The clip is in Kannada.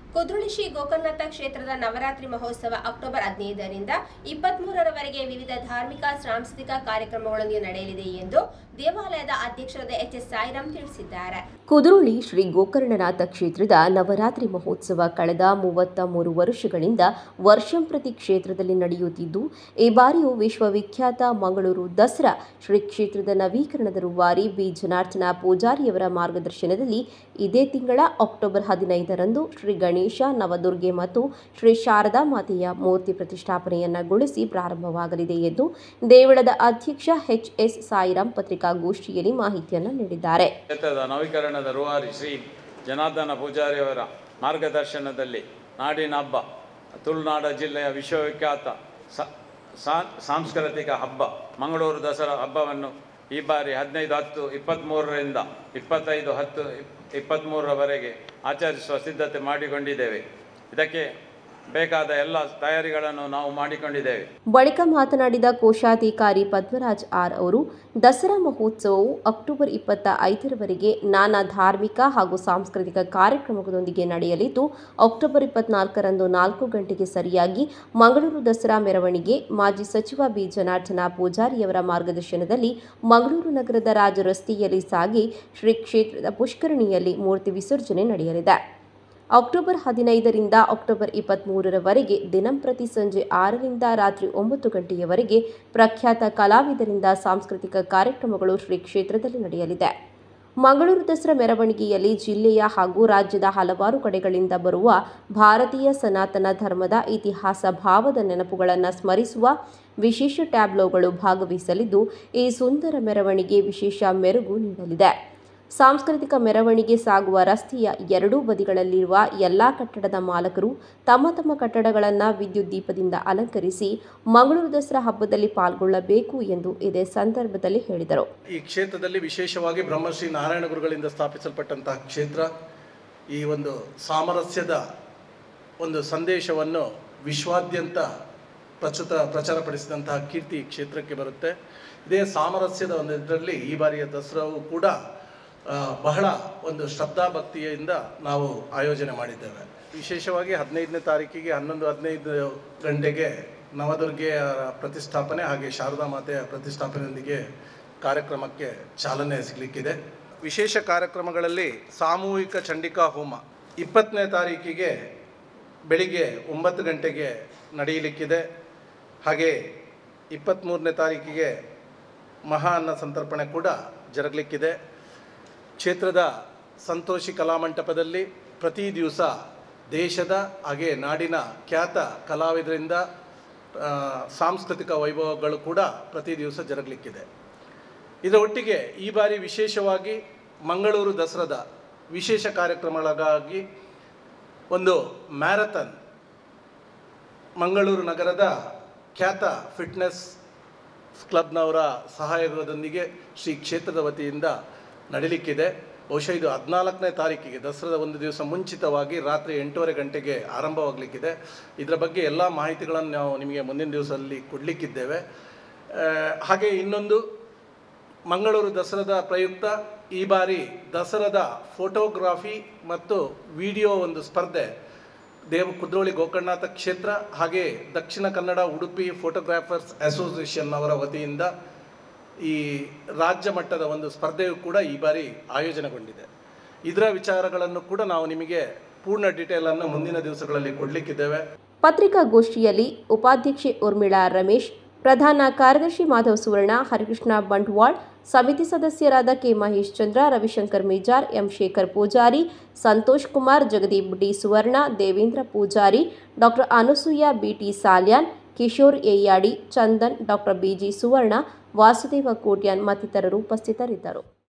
ಕುದ್ರೋಳಿ ಶ್ರೀ ಗೋಕರ್ಣನಾಥ ಕ್ಷೇತ್ರದ ನವರಾತ್ರಿ ಮಹೋತ್ಸವ ಅಕ್ಟೋಬರ್ ಹದಿನೈದರಿಂದ ಇಪ್ಪತ್ಮೂರರವರೆಗೆ ವಿವಿಧ ಧಾರ್ಮಿಕ ಸಾಂಸ್ಕೃತಿಕ ಕಾರ್ಯಕ್ರಮಗಳೊಂದಿಗೆ ನಡೆಯಲಿದೆ ಎಂದು ದೇವಾಲಯದ ಅಧ್ಯಕ್ಷರಾದ ಎಚ್ ಎಸ್ ಸಾಯಿರಾಮ್ ತಿಳಿಸಿದ್ದಾರೆ ಕುದ್ರೋಳಿ ಶ್ರೀ ಗೋಕರ್ಣನಾಥ ಕ್ಷೇತ್ರದ ನವರಾತ್ರಿ ಮಹೋತ್ಸವ ಕಳೆದ ಮೂವತ್ತ ಮೂರು ವರ್ಷಗಳಿಂದ ವರ್ಷಂಪ್ರತಿ ಕ್ಷೇತ್ರದಲ್ಲಿ ನಡೆಯುತ್ತಿದ್ದು ಈ ಬಾರಿಯೂ ವಿಶ್ವವಿಖ್ಯಾತ ಮಂಗಳೂರು ದಸರಾ ಶ್ರೀ ಕ್ಷೇತ್ರದ ನವೀಕರಣದ ರೂವಾರಿ ಬಿ ಜನಾರ್ದನ ಪೂಜಾರಿಯವರ ಮಾರ್ಗದರ್ಶನದಲ್ಲಿ ಇದೇ ತಿಂಗಳ ಅಕ್ಟೋಬರ್ ಹದಿನೈದರಂದು ಶ್ರೀ ಗಣೇಶ ನವದುರ್ಗೆ ಮತ್ತು ಶ್ರೀ ಶಾರದಾ ಮಾತೆಯ ಮೂರ್ತಿ ಪ್ರತಿಷ್ಠಾಪನೆಯನ್ನಗೊಳಿಸಿ ಪ್ರಾರಂಭವಾಗಲಿದೆ ಎಂದು ದೇವಳದ ಅಧ್ಯಕ್ಷ ಎಚ್ ಎಸ್ ಸಾಯಿರಾಮ್ ಪತ್ರಿಕಾಗೋಷ್ಠಿಯಲ್ಲಿ ಮಾಹಿತಿಯನ್ನು ನೀಡಿದ್ದಾರೆ ಕ್ಷೇತ್ರದ ನವೀಕರಣದ ರೂವಾರಿ ಶ್ರೀ ಜನಾರ್ದನ ಪೂಜಾರಿಯವರ ಮಾರ್ಗದರ್ಶನದಲ್ಲಿ ನಾಡಿನ ಹಬ್ಬ ತುಳುನಾಡ ಜಿಲ್ಲೆಯ ವಿಶ್ವವಿಖ್ಯಾತ ಸ- ಸಾ- ಸಾಂಸ್ಕೃತಿಕ ಹಬ್ಬ ಮಂಗಳೂರು ದಸರಾ ಹಬ್ಬವನ್ನು ಈ ಬಾರಿ ಹದಿನೈದು ಹತ್ತು ಇಪ್ಪತ್ತ್ಮೂರರಿಂದ ಇಪ್ಪತ್ತೈದು ಹತ್ತು ಇಪ್ಪತ್ತ್ಮೂರರವರೆಗೆ ಆಚರಿಸುವ ಸಿದ್ಧತೆ ಮಾಡಿಕೊಂಡಿದ್ದೇವೆ ಇದಕ್ಕೆ ಬೇಕಾದ ಎಲ್ಲ ತಯಾರಿಗಳನ್ನು ನಾವು ಮಾಡಿಕೊಂಡಿದ್ದೇವೆ ಬಳಿಕ ಮಾತನಾಡಿದ ಕೋಶಾಧಿಕಾರಿ ಪದ್ಮರಾಜ್ ಆರ್ ಅವರು ದಸರಾ ಮಹೋತ್ಸವವು ಅಕ್ಟೋಬರ್ ಇಪ್ಪತ್ತ ಐದರವರೆಗೆ ನಾನಾ ಧಾರ್ಮಿಕ ಹಾಗೂ ಸಾಂಸ್ಕೃತಿಕ ಕಾರ್ಯಕ್ರಮಗಳೊಂದಿಗೆ ನಡೆಯಲಿದ್ದು ಅಕ್ಟೋಬರ್ ಇಪ್ಪತ್ನಾಲ್ಕರಂದು ನಾಲ್ಕು ಗಂಟೆಗೆ ಸರಿಯಾಗಿ ಮಂಗಳೂರು ದಸರಾ ಮೆರವಣಿಗೆ ಮಾಜಿ ಸಚಿವ ಬಿ ಜನಾರ್ದನ ಪೂಜಾರಿಯವರ ಮಾರ್ಗದರ್ಶನದಲ್ಲಿ ಮಂಗಳೂರು ನಗರದ ರಾಜ ರಸ್ತೆಯಲ್ಲಿ ಸಾಗಿ ಶ್ರೀ ಕ್ಷೇತ್ರದ ಪುಷ್ಕರಣಿಯಲ್ಲಿ ಮೂರ್ತಿ ವಿಸರ್ಜನೆ ನಡೆಯಲಿದೆ ಅಕ್ಟೋಬರ್ ಹದಿನೈದರಿಂದ ಅಕ್ಟೋಬರ್ ಇಪ್ಪತ್ತ್ಮೂರರವರೆಗೆ ದಿನಂಪ್ರತಿ ಸಂಜೆ ಆರರಿಂದ ರಾತ್ರಿ ಒಂಬತ್ತು ಗಂಟೆಯವರೆಗೆ ಪ್ರಖ್ಯಾತ ಕಲಾವಿದರಿಂದ ಸಾಂಸ್ಕೃತಿಕ ಕಾರ್ಯಕ್ರಮಗಳು ಶ್ರೀ ಕ್ಷೇತ್ರದಲ್ಲಿ ನಡೆಯಲಿದೆ ಮಂಗಳೂರು ದಸರಾ ಮೆರವಣಿಗೆಯಲ್ಲಿ ಜಿಲ್ಲೆಯ ಹಾಗೂ ರಾಜ್ಯದ ಹಲವಾರು ಕಡೆಗಳಿಂದ ಬರುವ ಭಾರತೀಯ ಸನಾತನ ಧರ್ಮದ ಇತಿಹಾಸ ಭಾವದ ನೆನಪುಗಳನ್ನು ಸ್ಮರಿಸುವ ವಿಶೇಷ ಟ್ಯಾಬ್ಲೋಗಳು ಭಾಗವಹಿಸಲಿದ್ದು ಈ ಸುಂದರ ಮೆರವಣಿಗೆ ವಿಶೇಷ ಮೆರುಗು ನೀಡಲಿದೆ ಸಾಂಸ್ಕೃತಿಕ ಮೆರವಣಿಗೆ ಸಾಗುವ ರಸ್ತೆಯ ಎರಡೂ ಬದಿಗಳಲ್ಲಿರುವ ಎಲ್ಲ ಕಟ್ಟಡದ ಮಾಲಕರು ತಮ್ಮ ತಮ್ಮ ಕಟ್ಟಡಗಳನ್ನು ವಿದ್ಯುತ್ ದೀಪದಿಂದ ಅಲಂಕರಿಸಿ ಮಂಗಳೂರು ದಸರಾ ಹಬ್ಬದಲ್ಲಿ ಪಾಲ್ಗೊಳ್ಳಬೇಕು ಎಂದು ಇದೇ ಸಂದರ್ಭದಲ್ಲಿ ಹೇಳಿದರು ಈ ಕ್ಷೇತ್ರದಲ್ಲಿ ವಿಶೇಷವಾಗಿ ಬ್ರಹ್ಮಶ್ರೀ ನಾರಾಯಣ ಗುರುಗಳಿಂದ ಸ್ಥಾಪಿಸಲ್ಪಟ್ಟಂತಹ ಕ್ಷೇತ್ರ ಈ ಒಂದು ಸಾಮರಸ್ಯದ ಒಂದು ಸಂದೇಶವನ್ನು ವಿಶ್ವಾದ್ಯಂತ ಪ್ರಚುತ ಪ್ರಚಾರಪಡಿಸಿದಂತಹ ಕೀರ್ತಿ ಈ ಕ್ಷೇತ್ರಕ್ಕೆ ಬರುತ್ತೆ ಇದೇ ಸಾಮರಸ್ಯದ ಒಂದು ಇದರಲ್ಲಿ ಈ ಬಾರಿಯ ದಸರಾವು ಕೂಡ ಆ, ಬಹಳ ಒಂದು ಶ್ರದ್ಧಾಭಕ್ತಿಯಿಂದ ನಾವು ಆಯೋಜನೆ ಮಾಡಿದ್ದೇವೆ ವಿಶೇಷವಾಗಿ ಹದಿನೈದನೇ ತಾರೀಕಿಗೆ ಹನ್ನೊಂದು ಹದಿನೈದು ಗಂಟೆಗೆ ನವದುರ್ಗೆಯ ಪ್ರತಿಷ್ಠಾಪನೆ ಹಾಗೆ ಶಾರದಾ ಮಾತೆಯ ಪ್ರತಿಷ್ಠಾಪನೆಯೊಂದಿಗೆ ಕಾರ್ಯಕ್ರಮಕ್ಕೆ ಚಾಲನೆ ಸಿಗಲಿಕ್ಕಿದೆ ವಿಶೇಷ ಕಾರ್ಯಕ್ರಮಗಳಲ್ಲಿ ಸಾಮೂಹಿಕ ಚಂಡಿಕಾ ಹೋಮ ಇಪ್ಪತ್ತನೇ ತಾರೀಕಿಗೆ ಬೆಳಿಗ್ಗೆ ಒಂಬತ್ತು ಗಂಟೆಗೆ ನಡೆಯಲಿಕ್ಕಿದೆ ಹಾಗೆ ಇಪ್ಪತ್ತ್ಮೂರನೇ ತಾರೀಕಿಗೆ ಮಹಾ ಅನ್ನ ಸಂತರ್ಪಣೆ ಕೂಡ ಜರುಗಲಿಕ್ಕಿದೆ ಕ್ಷೇತ್ರದ ಸಂತೋಷಿ ಕಲಾಮಂಟಪದಲ್ಲಿ ಪ್ರತಿ ದಿವಸ ದೇಶದ ಹಾಗೆ ನಾಡಿನ ಖ್ಯಾತ ಕಲಾವಿದರಿಂದ ಆ, ಸಾಂಸ್ಕೃತಿಕ ವೈಭವಗಳು ಕೂಡ ಪ್ರತಿ ದಿವಸ ಜರುಗಲಿಕ್ಕಿದೆ ಇದರ ಒಟ್ಟಿಗೆ ಈ ಬಾರಿ ವಿಶೇಷವಾಗಿ ಮಂಗಳೂರು ದಸರಾದ ವಿಶೇಷ ಕಾರ್ಯಕ್ರಮಗಳಿಗಾಗಿ ಒಂದು ಮ್ಯಾರಥಾನ್ ಮಂಗಳೂರು ನಗರದ ಖ್ಯಾತ ಫಿಟ್ನೆಸ್ ಕ್ಲಬ್ನವರ ಸಹಯೋಗದೊಂದಿಗೆ ಶ್ರೀ ಕ್ಷೇತ್ರದ ವತಿಯಿಂದ ನಡೀಲಿಕ್ಕಿದೆ ಬಹುಶಃ ಇದು ಹದಿನಾಲ್ಕನೇ ತಾರೀಕಿಗೆ ದಸರಾದ ಒಂದು ದಿವಸ ಮುಂಚಿತವಾಗಿ ರಾತ್ರಿ ಎಂಟೂವರೆ ಗಂಟೆಗೆ ಆರಂಭವಾಗಲಿಕ್ಕಿದೆ ಇದರ ಬಗ್ಗೆ ಎಲ್ಲ ಮಾಹಿತಿಗಳನ್ನು ನಾವು ನಿಮಗೆ ಮುಂದಿನ ದಿವಸದಲ್ಲಿ ಕೊಡಲಿಕ್ಕಿದ್ದೇವೆ ಆ, ಹಾಗೆ ಇನ್ನೊಂದು ಮಂಗಳೂರು ದಸರಾದ ಪ್ರಯುಕ್ತ ಈ ಬಾರಿ ದಸರಾದ ಫೋಟೋಗ್ರಾಫಿ ಮತ್ತು ವಿಡಿಯೋ ಒಂದು ಸ್ಪರ್ಧೆ ದೇವ ಕುದ್ರೋಳಿ ಗೋಕರ್ಣನಾಥ ಕ್ಷೇತ್ರ ಹಾಗೆ ದಕ್ಷಿಣ ಕನ್ನಡ ಉಡುಪಿ ಫೋಟೋಗ್ರಾಫರ್ಸ್ ಅಸೋಸಿಯೇಷನ್ ಅವರ ವತಿಯಿಂದ ಈ ರಾಜ್ಯ ಮಟ್ಟದ ಒಂದು ಸ್ಪರ್ಧೆಯು ಕೂಡ ಈ ಬಾರಿ ಆಯೋಜನೆಗೊಂಡಿದೆ ಇದರ ವಿಚಾರಗಳನ್ನು ಕೂಡ ನಾವು ನಿಮಗೆ ಪೂರ್ಣ ಡೀಟೇಲನ್ನು ಮುಂದಿನ ದಿವಸಗಳಲ್ಲಿ ಕೊಡಲಿಕ್ಕಿದ್ದೇವೆ ಪತ್ರಿಕಾಗೋಷ್ಠಿಯಲ್ಲಿ ಉಪಾಧ್ಯಕ್ಷೆ ಉರ್ಮಿಳಾ ರಮೇಶ್ ಪ್ರಧಾನ ಕಾರ್ಯದರ್ಶಿ ಮಾಧವ್ ಸುವರ್ಣ ಹರಿಕೃಷ್ಣ ಬಂಟ್ವಾಳ್ ಸಮಿತಿ ಸದಸ್ಯರಾದ ಕೆ ಮಹೇಶ್ ಚಂದ್ರ ರವಿಶಂಕರ್ ಮೇಜಾರ್ M Shekhar Poojary Santosh Kumar Jagadeep D Suvarna Devendra Poojary doctor Anusuya B T Salian Kishore ಏಯಾಡಿ ಚಂದನ್ ಡಾಕ್ಟರ್ ಬಿಜಿ ಸುವರ್ಣ ವಾಸುದೇವ ಕೋಟ್ಯಾನ್ ಮತ್ತಿತರರು ಉಪಸ್ಥಿತರಿದ್ದರು